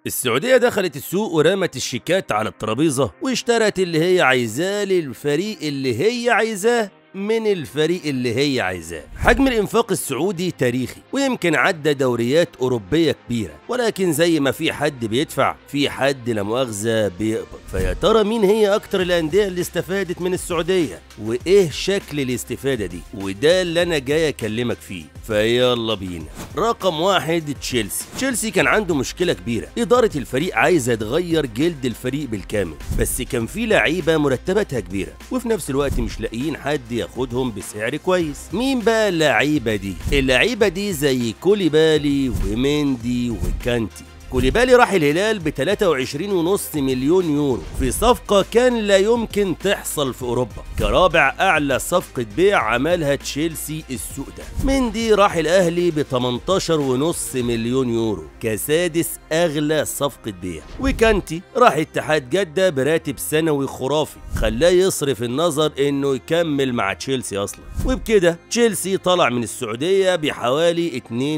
السعودية دخلت السوق ورمت الشيكات على الترابيزة واشترت اللي هي عايزاه للفريق اللي هي عايزاه من الفريق اللي هي عايزاه حجم الانفاق السعودي تاريخي ويمكن عدى دوريات اوروبيه كبيره ولكن زي ما في حد بيدفع في حد لا مؤاخذه بيقبض فيا ترى مين هي اكتر الانديه اللي استفادت من السعوديه وايه شكل الاستفاده دي وده اللي انا جاي اكلمك فيه فيلا بينا رقم واحد تشيلسي تشيلسي كان عنده مشكله كبيره اداره الفريق عايزه تغير جلد الفريق بالكامل بس كان في لعيبه مرتباتها كبيره وفي نفس الوقت مش لاقيين حد ياخدهم بسعر كويس مين بقى اللعيبه دي اللعيبه دي زي كوليبالي وميندي وكانتي كوليبالي راح الهلال ب 23.5 مليون يورو في صفقة كان لا يمكن تحصل في أوروبا كرابع أعلى صفقة بيع عملها تشيلسي السوق ده مندي راح الأهلي ب 18.5 مليون يورو كسادس أغلى صفقة بيع وكانتي راح اتحاد جدة براتب سنوي خرافي خلاه يصرف النظر إنه يكمل مع تشيلسي أصلا وبكده تشيلسي طلع من السعودية بحوالي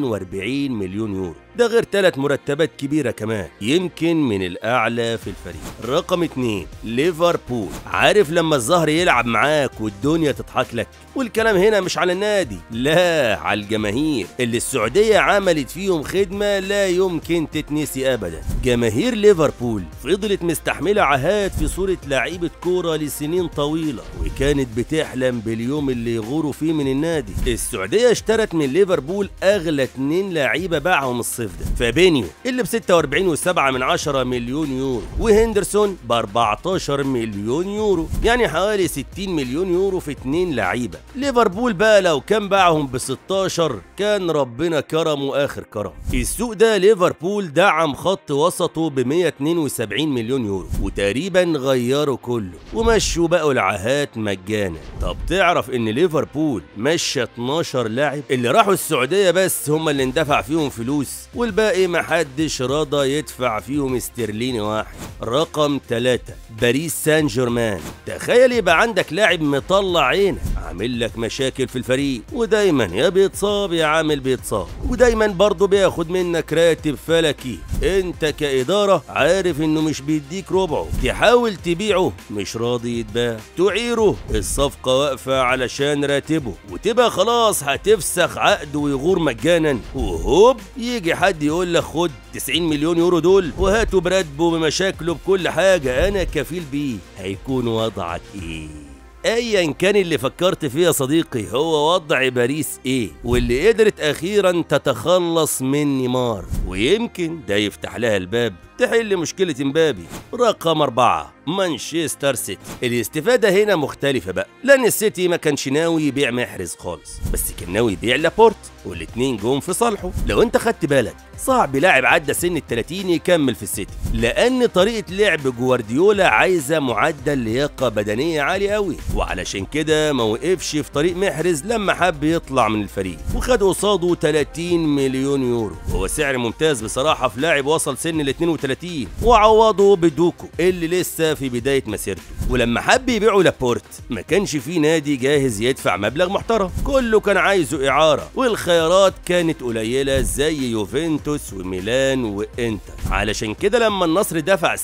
42 مليون يورو ده غير ثلاث مرتبات كبيرة كمان يمكن من الأعلى في الفريق رقم اتنين ليفربول عارف لما الظهر يلعب معاك والدنيا تضحك لك والكلام هنا مش على النادي لا على الجماهير اللي السعودية عملت فيهم خدمة لا يمكن تتنسي أبدا جماهير ليفربول فضلت مستحملة عهات في صورة لعيبة كورة لسنين طويلة وكانت بتحلم باليوم اللي يغوروا فيه من النادي السعودية اشترت من ليفربول أغلى اتنين لعيبة باعهم الصيف ده فابينيو اللي ب 46.7 من 10 مليون يورو وهندرسون ب 14 مليون يورو يعني حوالي 60 مليون يورو في اتنين لعيبة ليفربول بقى لو كان باعهم ب 16 كان ربنا كرمه اخر كرم السوق ده ليفربول دعم خط وسطه ب 172 مليون يورو وتقريبا غيروا كله ومشوا بقوا العاهات مجانا طب تعرف ان ليفربول مشى 12 لاعب اللي راحوا السعوديه بس هم اللي اندفع فيهم فلوس والباقي محدش رضى يدفع فيهم استرليني واحد رقم 3 باريس سان جيرمان تخيل يبقى عندك لاعب مطلع عينك عامل لك مشاكل في الفريق ودايما يا بيتصاب يا عامل بيتصاب ودايما برضه بياخد منك راتب فلكي انت كإدارة عارف انه مش بيديك ربعه تحاول تبيعه مش راضي يتباع تعيره الصفقة واقفة علشان راتبه وتبقى خلاص هتفسخ عقده ويغور مجانا وهوب يجي حد يقول لك خد 90 مليون يورو دول وهاتوا براتبه بمشاكله بكل حاجة انا كفيل بيه هيكون وضعك ايه ايا كان اللي فكرت فيه يا صديقي هو وضع باريس ايه واللي قدرت اخيرا تتخلص من نيمار ويمكن ده يفتح لها الباب تحل مشكلة امبابي رقم أربعة مانشستر سيتي الاستفادة هنا مختلفة بقى لأن السيتي ما كانش ناوي يبيع محرز خالص بس كان ناوي يبيع لابورت والاتنين جم في صالحه لو انت خدت بالك صعب لاعب عدى سن ال 30 يكمل في السيتي لأن طريقة لعب جوارديولا عايزة معدل لياقة بدنية عالي قوي وعلشان كده ما وقفش في طريق محرز لما حب يطلع من الفريق وخد قصاده 30 مليون يورو وهو سعر ممتاز بصراحة في لاعب وصل سن ال 32 وعوضه بدوكو اللي لسه في بداية مسيرته ولما حب يبيعوا لابورت ما كانش في نادي جاهز يدفع مبلغ محترم كله كان عايزه إعارة والخيارات كانت قليلة زي يوفنتوس وميلان وإنتر علشان كده لما النصر دفع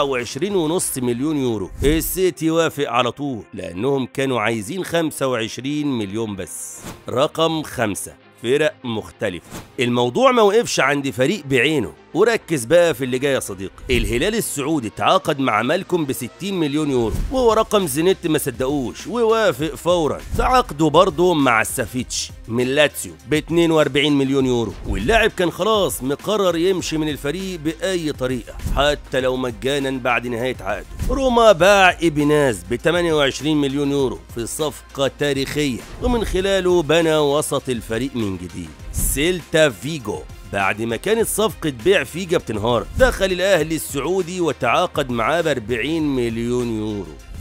27.5 مليون يورو السيتي وافق على طول لأنهم كانوا عايزين 25 مليون بس رقم خمسة فرق مختلفة الموضوع ما وقفش عند فريق بعينه وركز بقى في اللي جاي يا صديقي الهلال السعودي تعاقد مع مالكم ب 60 مليون يورو وهو رقم زينيت ما صدقوش ووافق فورا تعاقدوا برضه مع السافيتش من لاتسيو ب 42 مليون يورو واللاعب كان خلاص مقرر يمشي من الفريق بأي طريقة حتى لو مجانا بعد نهاية عقده روما باع إبناز ب 28 مليون يورو في صفقة تاريخية ومن خلاله بنى وسط الفريق من جديد سيلتا فيجو بعد ما كانت صفقة بيع فيجا بتنهار دخل الأهلي السعودي وتعاقد معاه ب 40 مليون يورو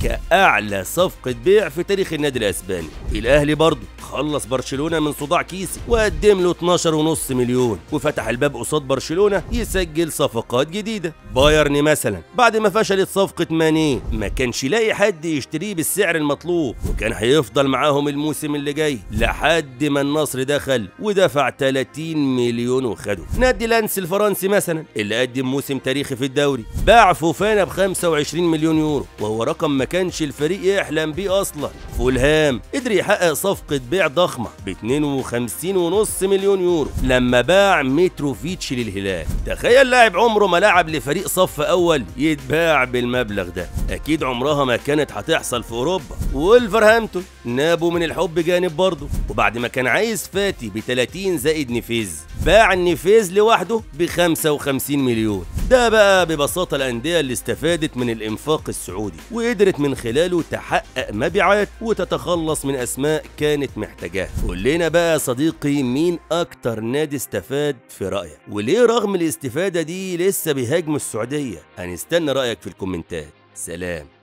كأعلى صفقة بيع في تاريخ النادي الأسباني الأهلي برضه خلص برشلونة من صداع كيسي وقدم له 12.5 مليون وفتح الباب قصاد برشلونة يسجل صفقات جديدة بايرن مثلا بعد ما فشلت صفقة ماني ما كانش لاقي حد يشتريه بالسعر المطلوب وكان هيفضل معاهم الموسم اللي جاي لحد ما النصر دخل ودفع 30 مليون وخده نادي لانس الفرنسي مثلا اللي قدم موسم تاريخي في الدوري باع فوفانا ب 25 مليون يورو وهو رقم ما كانش الفريق يحلم بيه اصلا فولهام قدر يحقق صفقة بيع ضخمة ب 52.5 مليون يورو لما باع متروفيتش للهلال تخيل لاعب عمره ما لعب لفريق صف اول يتباع بالمبلغ ده اكيد عمرها ما كانت هتحصل في اوروبا وولفرهامبتون نابوا من الحب جانب برضه وبعد ما كان عايز فاتي ب 30 زائد نفيز باع النفيز لوحده ب 55 مليون ده بقى ببساطة الأندية اللي استفادت من الإنفاق السعودي وقدرت من خلاله تحقق مبيعات وتتخلص من أسماء كانت محتاجاها قول لنا بقى يا صديقي مين أكتر نادي استفاد في رأيك وليه رغم الاستفادة دي لسه بيهاجموا السعودية هنستنى رأيك في الكومنتات سلام